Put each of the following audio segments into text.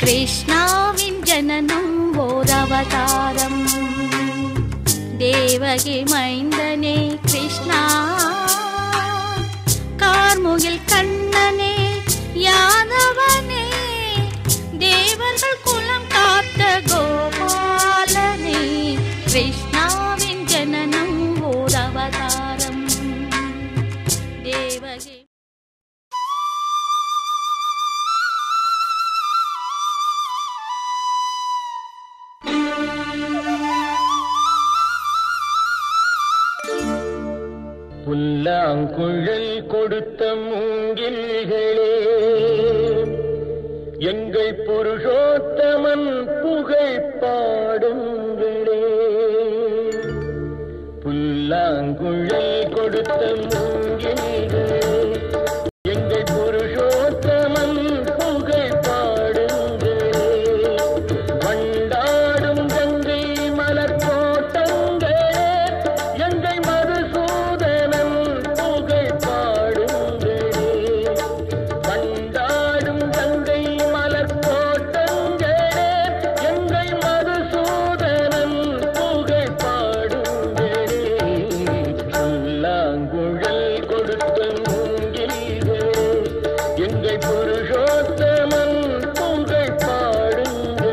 கிருஷ்ணாவின் ஜனனம் ஓர் அவதாரம் தேவகி மைந்தனே கிருஷ்ணா கார்முகில் கண்ணனே யாதவனே தேவர்கள் குலம் காத்த கோபாலனே கிருஷ்ணாவின் ஜனனம் ஓர் அவதாரம் தேவகி புல்லாங்குழல் கொடுத்த மூங்கில்களே எங்கள் புருஷோத்தமன் புகழ் பாடுங்களே புல்லாங்குழல் கொடுத்த மூங்கில்களே எங்கள் புருஷோத்தமன் புகழ் பாடுங்களே வண்டாடும் கங்கை மலர் கோட்டங்களே எங்கள் மதுசூதனன் புகழ் பாடுங்களே வண்டாடும் கங்கை மலர் கோட்டங்களே எங்கள் மதுசூதனன் புகழ் பாடுங்களே சொல்லாங்குழல் கொடுத்த மூங்கில்களே எங்கள் புருஷோத்தமன் புகழ் பாடுங்களே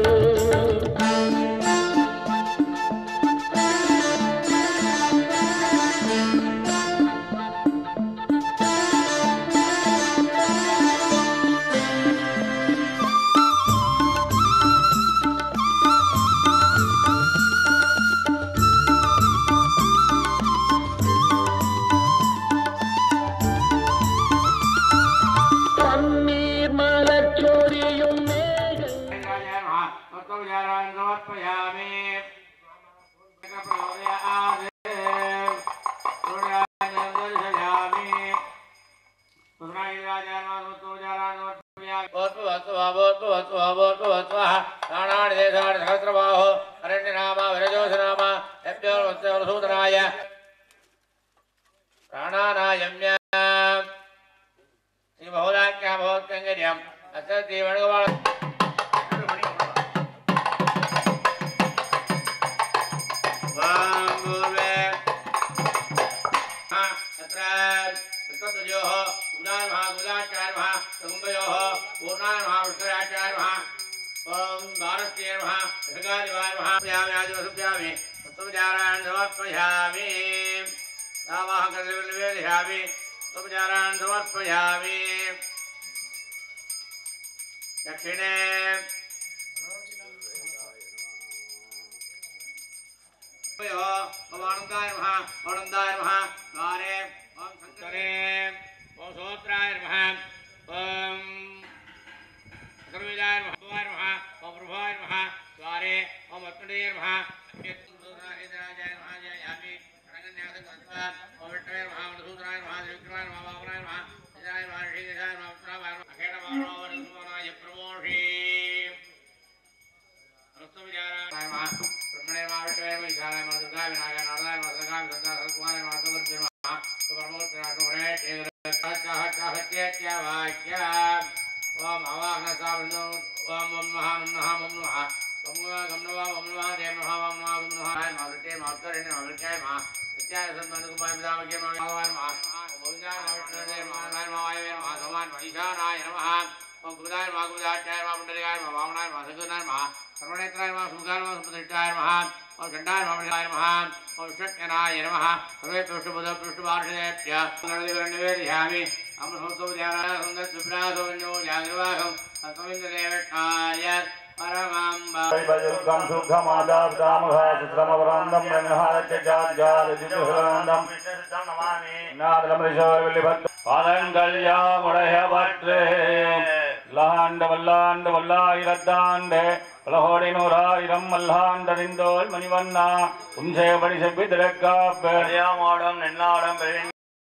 பன்னீர் மலர் சொரியும் மேகம் సహస్రబాహో అరణ్యనామ విరజోషనామ యజ్ఞోత్సవసూతనాయ ప్రాణానాయమ్య శ్రీ బహుళాఖ్యా భగవత్కంగర్యం అస్య శ్రీ వేణుగోపాల వాంగూర్వే तत्र तत्त्वयोः गुणान् महा गुणाचार्य महा कुम्भयोः पूर्णान् महा विष्णुराचार्य महा ॐ भारतीय महा भृगादिवाय महा प्यामि आदिवसुप्यामि तत्त्वविचारान् समर्पयामि रामः कृतिर्निवेदयामि तत्त्वविचारान् समर्पयामि दक्षिणे आनंदाय नमः आनंदाय नमः द्वारे ओम शंकरे ओम सोत्राय नमः ओम सर्वजाय नमः भवाय नमः ओम प्रभाय नमः द्वारे ओम अत्मदेय नमः इंद्राजाय नमः जय यामि रणन्यास कृत्वा ओम विष्णवे नमः मधुसूदनाय नमः त्रिविक्रमाय नमः वामनाय नमः विजयाय नमः ऋषिकेशाय नमः उत्तराय नमः अखेण नमः वरदुमनाय प्रमोषि ब्रह्मणे माविष्णवे विशालाय मा दुर्गा विनायक नारायण मा दुर्गा विसंता सरकुमार मा दुर्गा नमः ब्रह्मोत्तराटोरे चाह चाह चेत्य वाक्य ओम अवाहन सावनो ओम ओम नमः नमः ओम नमः ओम गम नमः ओम नमः देव नमः ओम नमः ओम नमः मा विटे मा उत्तरे मा विटाय मा नित्याय सन्मनु कुमार पिता मगे मा भगवान मा ओम जा मा विष्णवे मा नारायण मा वायवे मा समान मा ईशानाय नमः ओम गुरुदाय मा गुरुदाचार्य मा पुंडरीकाय मा वामनाय मा सगुणाय मा सर्वनेत्राय नमः सुमुखाय नमः सुप्रतिष्ठाय नमः ओम चण्डाय नमः मणिकाय नमः ओम विष्णुनाय नमः सर्वे पृष्ठबुध पृष्ठवार्षदेभ्य गणदिवन्निवेदयामि अमृतोद्यानाय सुन्दर विप्रासोन्यो जागृवाहम् अस्मविन्ददेवष्णाय परमाम्ब दुर्गं सुखमादाब्दामघाचित्रमवरान्दं ब्रह्महारत्यजाज्जालजिजुहरान्दं நாதலமரிசோர்வெளிபத் பாதங்கல்யாமுடைய பற்று லாண்டு வல்லாண்டு வல்லாயிரத்தாண்டு பலகோடி நூறாயிரம் மல்லாண்டறிந்தோல் மணிவண்ணா உஞ்சேபடி செப்பி திறக்காப்பேடியாமாடம் நின்னாடம் பெரிய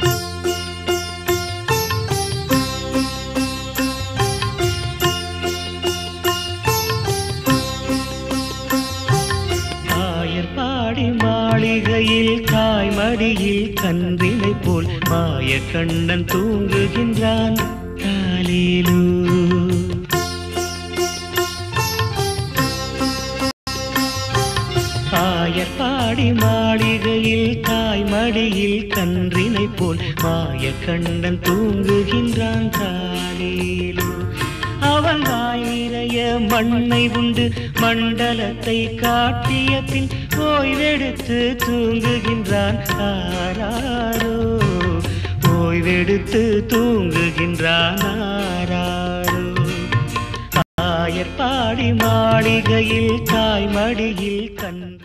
ஆயர்பாடி மாளிகையில் தாய்மடியில் கன்றினை போல் மாய கண்ணன் தூங்குகின்றான் காலேலு மாயக்கண்ணன் தூங்குகின்றான் தானேலோ அவன் வாய் நிறைய மண்ணை உண்டு மண்டலத்தை காட்டிய பின் ஓய்வெடுத்து தூங்குகின்றான் ஆராரோ ஓய்வெடுத்து தூங்குகின்றான் ஆராரோ ஆயர்பாடி மாளிகையில் தாய்மடியில் கன்றி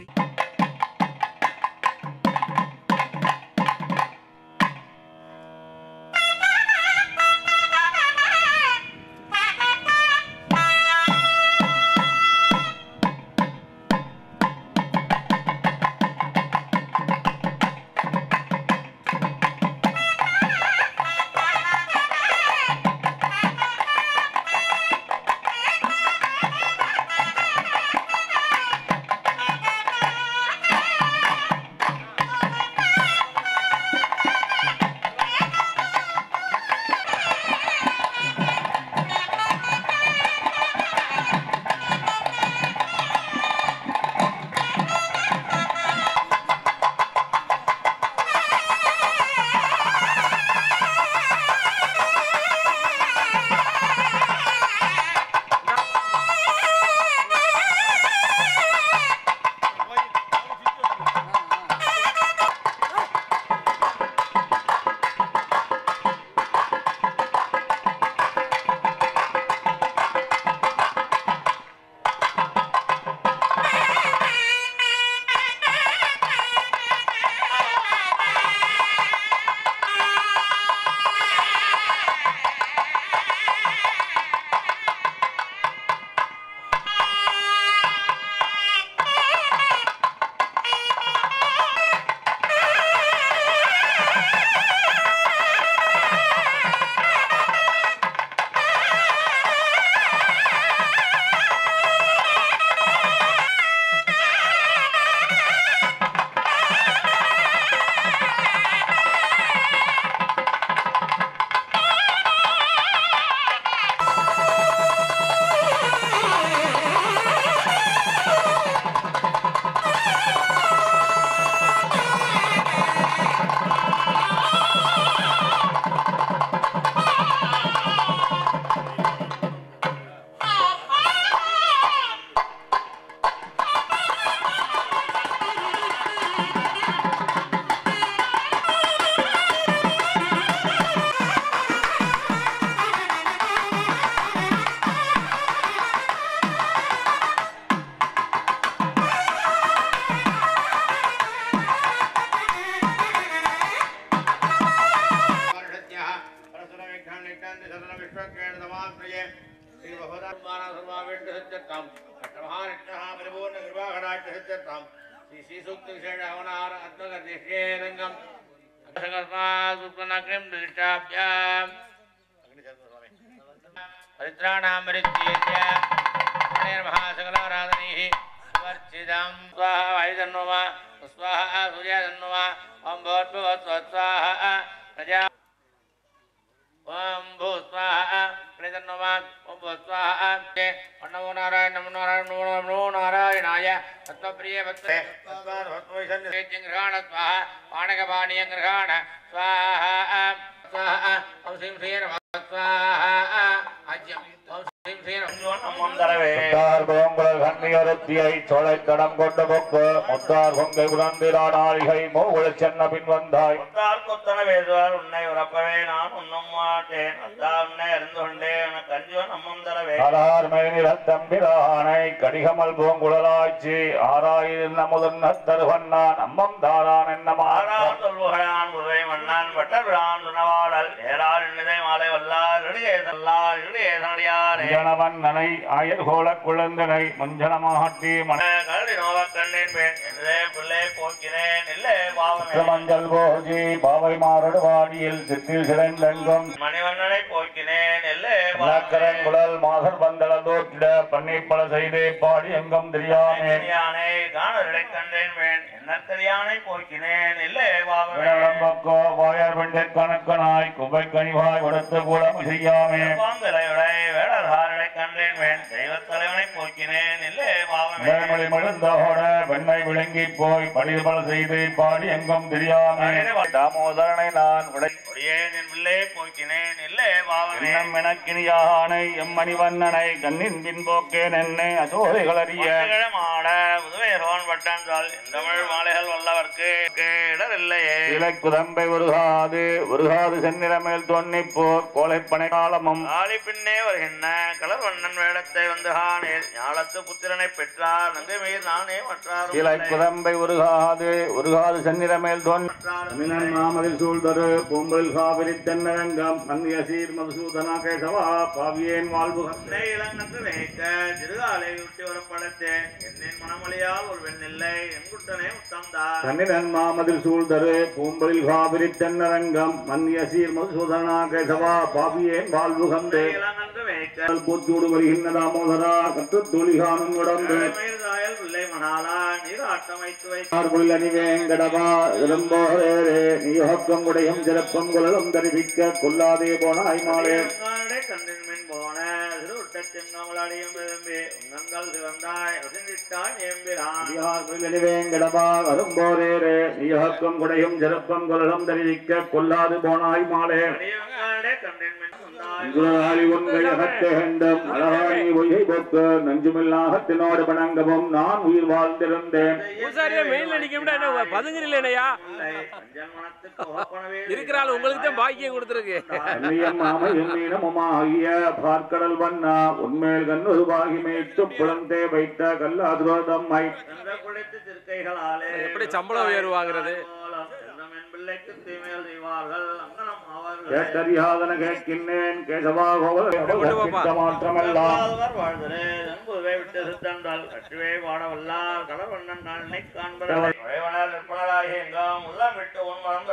परित्राणामरित्येत्य महासकलाराधनैः वर्चितं स्वाहा वायुधन्वमा स्वाहा सूर्याधन्वमा ॐ भवद्भवत्स्वाहा प्रजा ॐ भू स्वाहा प्रजन्वमा ॐ भू स्वाहा नमो नारायण नमो नारायण नमो नमो नारायणाय तत्त्वप्रिय भक्ते ग्रहण स्वाहा पाणकपाणीय ग्रहण स्वाहा स्वाहा ॐ श्रीं श्रीं स्वाहा अज्यं ॐ श्रीं श्रीं नमो தரவே முத்தார் கண்ணியரத்தியை சொலை தடம் கொண்ட கொக்கு முத்தார் கொங்கை உணர்ந்திரானாளிகை மூகுல சென்ன பின் வந்தாய் முத்தார் கொத்தன வேதுவார் உன்னை உறப்பவே நான் உண்ணும் மாட்டேன் வந்தா உன்னை அறிந்து கொண்டே உனக்கு அஞ்சுவன் அம்மம் தரவே கலார் மேனிரத்தம்பிரானை கடிகமல் பூங்குழலாய்ச்சி ஆராயிருந்த முதன்ன தருவன்னான் அம்மம் தாரான் என்னமா ஆறாம் சொல்வுகளான் முருகை மன்னான் வட்டபிரான் உணவாடல் ஏறாள் நிதை மாலை வல்லார் இடையே தல்லார் இடையே தனடியாரே ஜனவன்னனை ஆயர்கோல குழந்தனை மஞ்சனமாகட்டி மன கரடி நோவக் கண்ணேன் மேன் என்றே பிள்ளை போக்கினேன் இல்லை பாவமே மஞ்சள் போஜி பாவை மாரடு வாடியில் சித்தில் சிறந்தெங்கும் மணிவண்ணனை போக்கினேன் இல்லை இலக்கரன் குழல் மாதர் பந்தள தோற்றிட பண்ணி பல செய்தே பாடி எங்கும் தெரியாமே யானை காணலை கண்டேன் மேன் என்ன தெரியானை போக்கினேன் இல்லை பாவமே விளம்பக்கோ வாயார் வெண்டை கணக்கனாய் குபை கனிவாய் உடத்து கூடம் செய்யாமே பாங்கலையுடை வேடர்காரனை கண்டேன் மேன் தெய்வத் தலைவனை போக்கினேன் இல்லை பாவமே மேல்மொழி மழுந்தோட வெண்ணை விளங்கி போய் படி பல செய்து பாடி எங்கும் தெரியாமே தாமோதரனை நான் உடை அடியேன் என் பிள்ளை போக்கினேன் இல்லே பாவனே எண்ணம் எனக்கினியானை எம்மணி வண்ணனை கண்ணின் பின்போக்கேன் என்னை அசோதைகள் அறிய மாட புதுவேரோன் பட்டான்றால் இந்தமிழ் மாலைகள் வல்லவர்க்கு இடரில்லையே இலை குதம்பை உருகாது உருகாது செந்நிறமேல் தொன்னிப்போ கோலைப்பனை காலமும் ஆளி பின்னே வருகின்ற கலர் வண்ணன் வேடத்தை வந்து காணேன் ஞாலத்து புத்திரனை பெற்றார் நங்கை மீர் நானே மற்றார் இலை குதம்பை உருகாது உருகாது செந்நிறமேல் தொன் மினன் மாமதில் சூழ்தரு பூம்பல் காவிரி தென்னரங்கம் மந்திய சீர் மதுசூதனா கேசவா பாவியேன் வாழ்வு இளங்கன்று வைக்க திருகாலை விட்டு வரப்படத்தேன் என்னின் மனமொழியால் ஒரு வெண்ணில்லை என் குட்டனே உத்தம்தார் கண்ணினன் மாமதில் சூழ்தரு பூம்பலில் காவிரி தென்னரங்கம் மந்திய சீர் மதுசூதனா கேசவா பாவியேன் வாழ்வு கண்டு இளங்கன்று வைக்க பூச்சூடு வருகின்ற தாமோதரா கற்று துளிகானும் உடம்பு மயிர்காயல் பிள்ளை மணாலா நீராட்டம் வைத்து வைத்து ஆர்குள் அணிவேங்கடவா இளம்போரேரே நீஹக்கம் உடையும் சிறப்பம் குழலும் தரிபிக்க கொல்லாதே போனாய் மாலே உங்களுடைய கண்ணின் மின் போன திருவுட்டத்தின் நம்மளடியும் விரும்பி உங்கள் சிவந்தாய் வசந்தித்தாய் எம்பிரான் ஆர்குள் அணிவேங்கடவா வரும்போரேரே நீஹக்கம் குடையும் சிறப்பம் குழலும் தரிபிக்க கொல்லாது போனாய் மாலே அடியவங்களுடைய கண்ணின் மின் சொந்தாய் குலாலி உன்கை அகத்தேண்டும் அழகாணி ஒய்கை போக்கு நஞ்சுமில்லாகத்தினோடு பணங்கவும் நான் உயிர் வாழ்ந்திருந்தேன் பூசாரியா மெயின்ல நிக்க விட என்ன பதுங்குறீங்களேனையா பஞ்சன்மனத்துக்கு ஓப்பனவே இருக்கிறாள் உங்களுக்கு தான் பாக்கியம் கொடுத்துருக்கு அந்நியம் மாமையும் மீனமுமாகிய பார்க்கடல் வண்ணா உன்மேல் கண்ணுருவாகி மேய்த்து புலந்தே வைத்த கல்லாதுரோதம்மை சென்ற குளித்து திருக்கைகளாலே எப்படி சம்பளம் உயர்வு வாங்குறது? மூலம் சென்ற மென் பிள்ளைக்கு தீமையில் செய்வார்கள் அங்கனம் அவர்கள் கேட்டறியாதன கேட்கின்றேன் கேசவா கோவல மாற்றமெல்லாம் வாழ்வார் வாழ்தலே நம்புவை விட்டு சித்தந்தால் கற்றுவே பாடவல்லார் கடவண்ணன் நாளை காண்பதாய் நிற்பனராகி எங்காம் உள்ளம் விட்டு உன்மனம்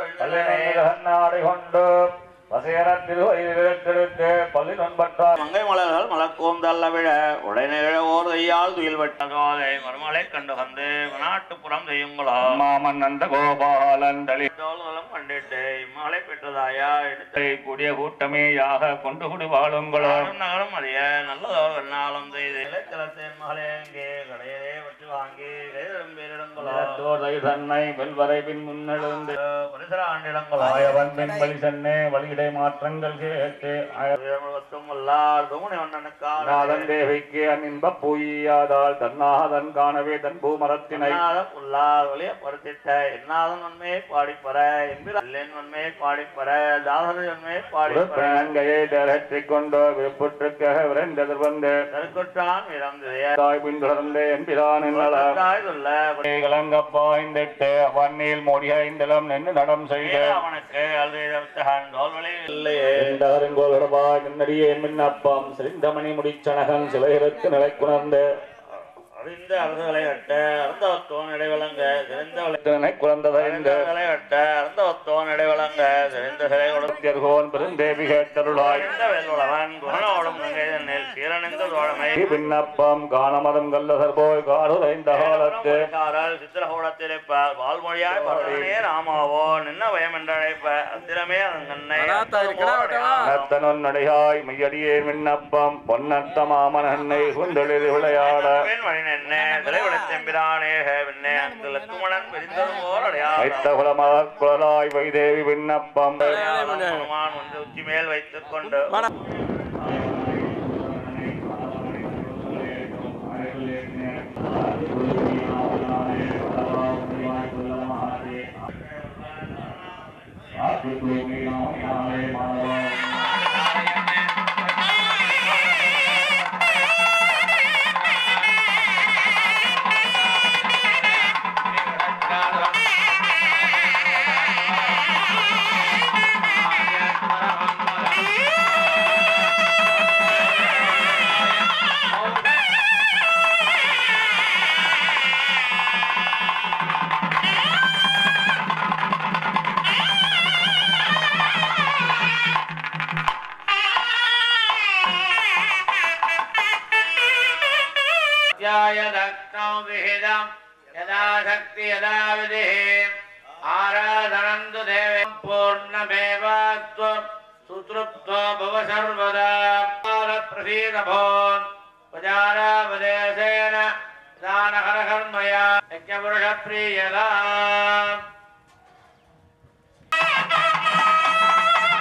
நாடை கொண்டு வசையரத்தில் வைத்தெடுத்து பள்ளி நண்பட்டார் மங்கை மலர்கள் மலர்கோம் தள்ள விழ உடைநிகழ ஓர் கையால் துயில் வெட்டதோலை மறுமலை கண்டு வந்து நாட்டுப்புறம் செய்யுங்களோ மாமன் நந்த கோபாலன் தளி தோல்களும் கண்டிட்டு இம்மலை பெற்றதாயா எடுத்து கூடிய கூட்டமேயாக கொண்டு குடி வாழுங்களோ நாடும் நகரம் அறிய நல்லதோ வெண்ணாலும் செய்து இலைத்தலத்தின் மகளே அங்கே கடையிலே வச்சு வாங்கி கைதம்பேரிடங்களோ தன்னை வெல்வரை பின் முன்னெழுந்து பரிசர ஆண்டிடங்களோ ஆயவன் பின் வழி சென்னே வழியிடை மாற்றங்கள் கேட்டு முழுவத்தும் வல்லார் துமுனி வண்ணனுக்கான நாதன் தேவிக்கு அன்னின்ப பூயாதால் தன்னாதன் காணவே தன் பூமரத்தினை என்னாதம் உள்ளார் ஒளிய பருத்திட்ட என்னாதன் உண்மையை பாடிப்பற என்பின் உண்மையை பாடிப்பற தாசன உண்மையை பாடிப்பற பிணங்கையை தரற்றிக் கொண்டு விருப்புற்றுக்க விரைந்தது வந்து தற்கொற்றான் இறந்ததைய தாய் பின் தொடர்ந்து என்பிதான் சொல்ல கலங்க பாய்ந்திட்டு வன்னில் மொழியைந்தலம் நின்று நடம் செய்த அவனுக்கு அல்வேதன் தோல்வழி இல்லையே எந்தகருங்கோலடவாய் நின்னடியே மின்னப்பம் சிரிந்தமணி முடிச்சனகன் சிலைகளுக்கு நிலை குணர்ந்து அறிந்த அரசுகளை கட்ட அறந்தவத்தோன் இடைவலங்க சிறந்த திறனை குழந்ததைந்து விளங்களை கட்ட அறந்தவத்தோன் இடைவலங்க சிறந்த சிலை கொடுத்த தியர்கோன் பெருந்தேவி கேட்டருளாய் வெல்லுளவன் குணனோடும் நெல் சீரணிந்த தோழமை விண்ணப்பம் காணமதம் கல்லசர் போய் காடுதைந்த காலத்து காரல் சித்திரகூடத்திருப்பார் வால்மொழியாய் பரவனே ராமாவோ நின்ன பயம் என்றழைப்ப அத்திரமே அதன் கண்ணை நத்தனொன் நடையாய் மையடியே விண்ணப்பம் பொன்னத்த மாமனன்னை குந்தளிர் விளையாட வழி நின்னே திரைவிடத்தெம்பிரானே விண்ணே அந்த லக்குமணன் பிரிந்தது போல் வைத்த குலமலர் குலராய் வைதேவி விண்ணப்பம் அடையாளம் ஒன்று உச்சி மேல் வைத்துக் கொண்டு யதக்னோ விஹிதம் யதா சக்தி யதா விதிஹி ஆராதனந்து தேவே பூர்ணமேவாத்வம் சுத்ருப்தோ பவ சர்வதா பிரசீத போன் உபச்சாராவதேசேன தானகரகர்மயா யஜ்ஞபுருஷ பிரியதா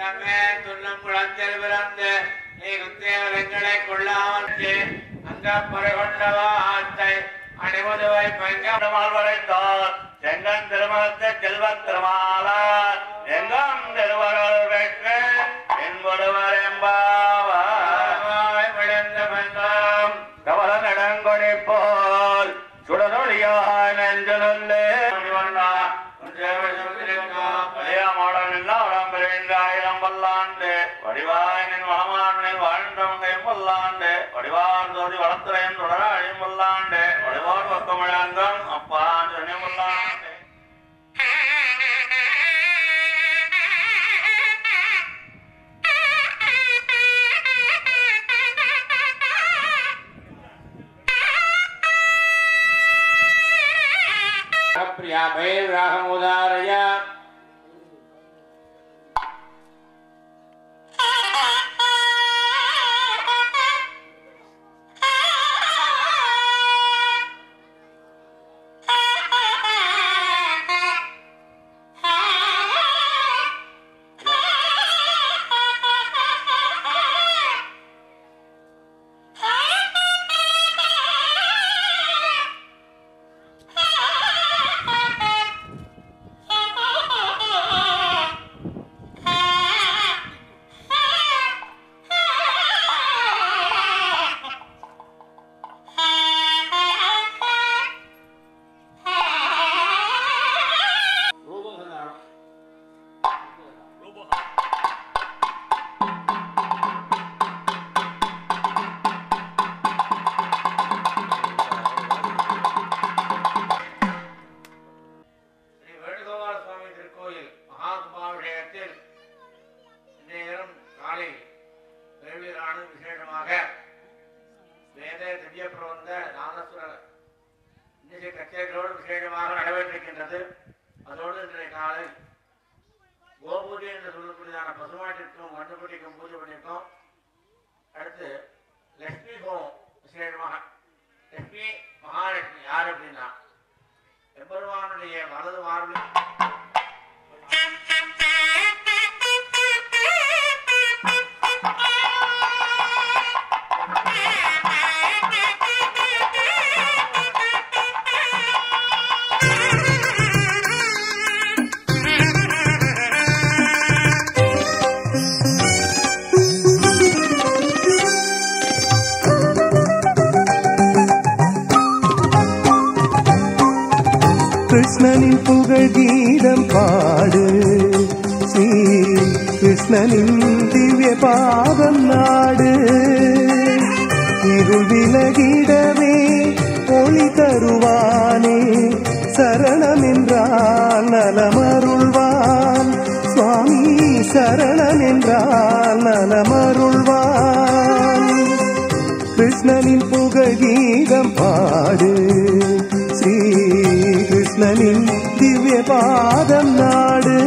அங்கமே துன்னும் குளத்தில் பிறந்து நீ குத்தேவரங்களை கொள்ளாமற்று அங்க பறைகொண்டவாத்தை அணிமுதுவை பங்கமால் வரைத்தார் செங்கன் திருமணத்தை செல்வ திருமாலார் எங்கம் திருவருள் பெற்று என்பொருவர் எம்பாவாய் விழுந்த பங்கம் கவல நடங்கொடி போல் சுடரொழியாய் நெஞ்சலுள்ளே பல்லாண்டு வடிவாயனின் வளமானில் வாழ்ந்தவங்க பல்லாண்டு வடிவார் தோதி வளத்துறையும் தொடராழியும் பல்லாண்டு வடிவார் பக்கமிழங்கம் அப்பான் சொன்ன பல்லாண்டு प्रिया भैर्राहमुदारय ஸ்ரீ வேணுகோபால சுவாமி திருக்கோயில் மகாகும்பாபிஷேகத்தில் இன்றைய தினம் காலை வேள்விரானு விசேஷமாக வேத திவ்ய பிரபந்த நாதஸ்வர இன்னிசை கச்சேரிகளோடு விசேஷமாக நடைபெற்றிருக்கின்றது அதோடு இன்றைய காலை கோபூஜை என்று சொல்லக்கூடியதான பசுமாட்டிற்கும் மண்ணுக்குட்டிக்கும் பூஜை பண்ணியிருக்கோம் அடுத்து லட்சுமி ஹோமம் விசேஷமாக லட்சுமி மகாலட்சுமி யார் அப்படின்னா எம்பெருமானுடைய வலது மார்பில் கிருஷ்ணனின் புகழ் கீதம் பாடு ஸ்ரீ கிருஷ்ணனின் திவ்ய பாதம் நாடு இருள் விலகிடவே ஒளி தருவானே சரணம் என்றால் நலமருள்வான் சுவாமி சரணம் என்றால் நலமருள்வான் கிருஷ்ணனின் புகழ் கீதம் பாடு ஸ்ரீ கிருஷ்ணனின் திவ்ய பாதம் நாடு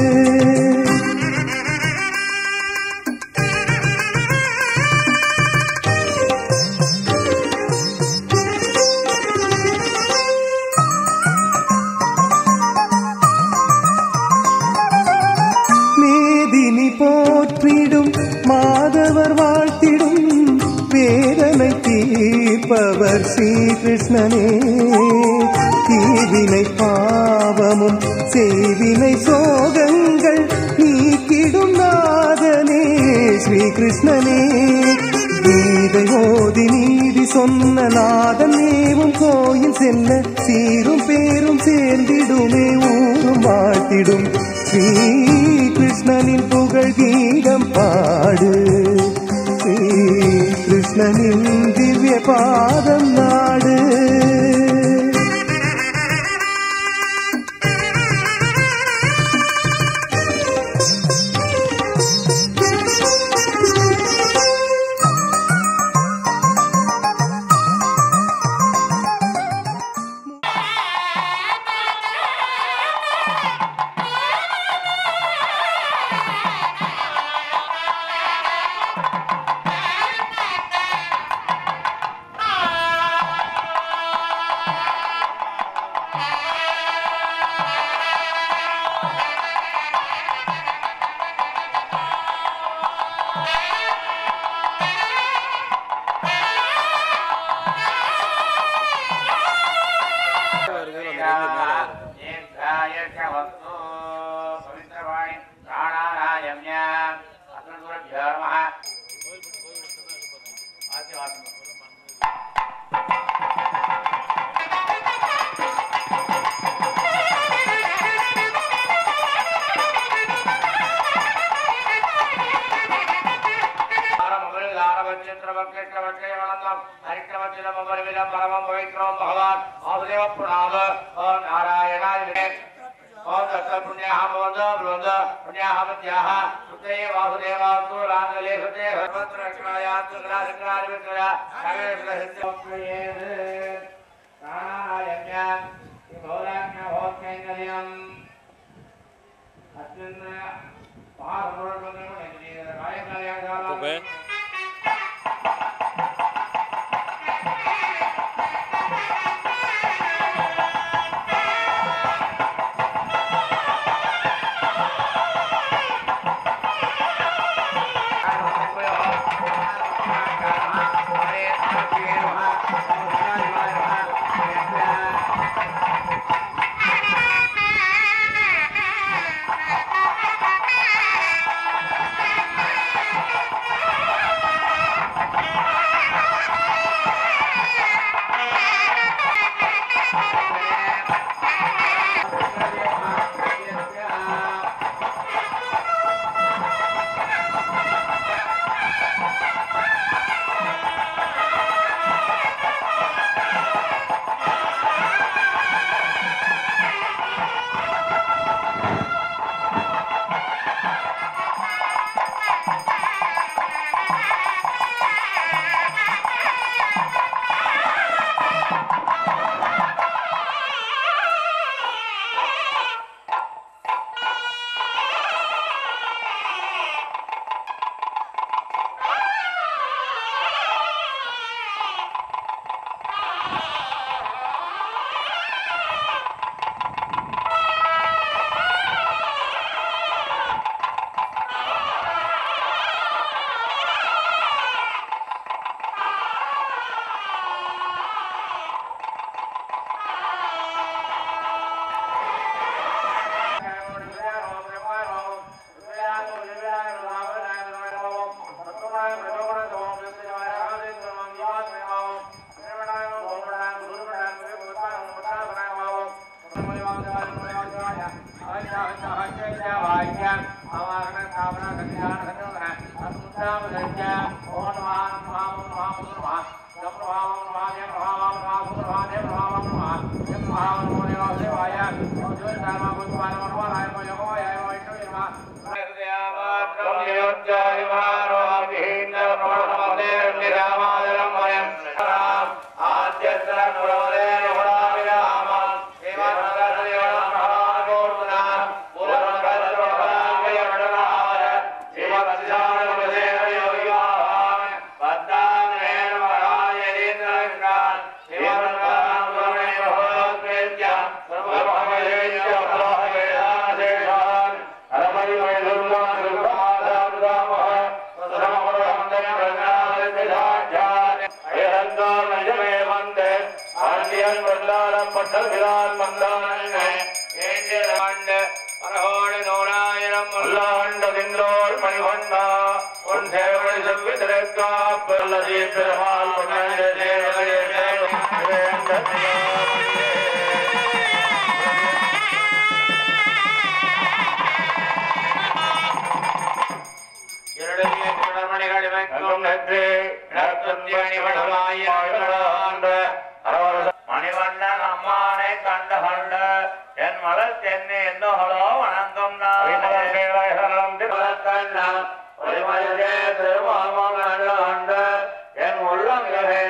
மேதினி போற்றிடும் மாதவர் வாழ்த்திடும் வேதனை தீர்ப்பவர் ஸ்ரீகிருஷ்ணனே தீவினை பாவமும் செய்வினை சோகங்கள் நீக்கிடும் நாதனே ஸ்ரீகிருஷ்ணனே கீதை ஓதி நீதி சொன்ன நாதன் நேவும் கோயில் செல்ல சீரும் பேரும் சேர்ந்திடுமே ஊரும் வாழ்த்திடும் ஸ்ரீ கிருஷ்ணனின் புகழ் கீதம் பாடு ஸ்ரீ கிருஷ்ணனின் திவ்ய பாதம் நாடு ஆ वस्तु पवित्रवाणी प्राणानायम्य अस्मद्गुरुभ्यो नमः பரமம் பவித்ரம் பகவான் வாசுதேவ பிரணாம ஓம் நாராயணாய வினே ஓம் தத்த புண்ணியாக பவந்த பிரவந்த புண்ணியாக மத்தியாக சுத்தே வாசுதேவாத்து ராங்கலே சுத்தே சர்வத்திர லட்சுமணயாத்து கிராசிக்ராரி விக்ரயா சகலேஸ்வர சித்தோத்மயேது பிராணாயம்ய பௌராண்ய பௌத்யங்கரியம் அத்யந்த மகாசமுரமந்திரம் ராயகாரியாக மணிவண்ணன் அம்மானை கண்ட கண்ட என் மலர் தென்னை என்னோகளோ வணங்கும் என் உள்ளம்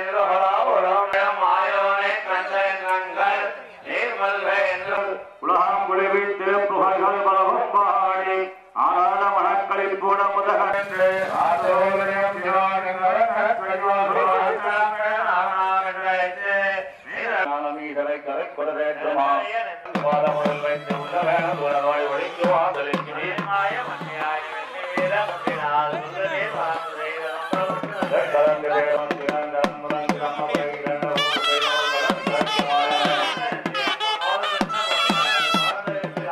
மாயோனை கண்ட கண்கள் நீர் மல்க என்று உலகம் குளிர்வித்து புகழ்கள் பலவும் பாடி ஆராத மனக்களில் கூட முதகன்று மீதலை கரை குலவேற்றமா முதல் வைத்து உள்ள வேணும் உலகோய் ஒழித்து வாசலிற்கு நீர் கலந்து தேவன் திறந்தம் முதல் கிரம இரண்டு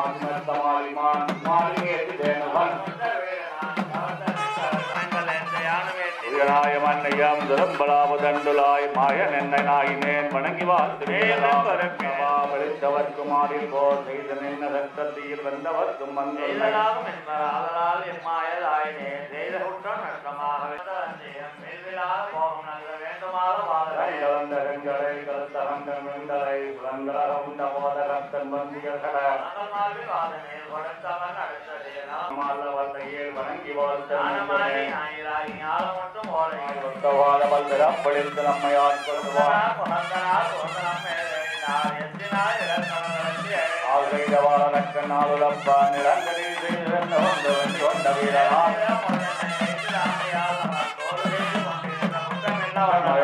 மாசிமத்தமாலிமான் மாலிகேதி தேனவன் உயராய மன்னையாம் துரம்பலாவதண்டுலாய் மாயன் என்னை நாயினேன் வணங்கி வாழ்த்துவர்க்கு மாறில் போர் செய்த நின்ன சத்தத்தில் வந்தவர்க்கும் வந்து கலந்த கண்களை கலந்த கண்கள் மெண்டலை புலங்களாக உண்ட போத கத்தன் வந்தியர்கள மால வல்லையில் வணங்கி வாழ்த்தவாத வல்லிடம் நம்மை ஆட்கொள்வான் ஆழ்கைதவாளனக்க நாளுலப்பா நிலங்களில் செய்திருந்த கொண்டு வந்து கொண்ட வீரனான்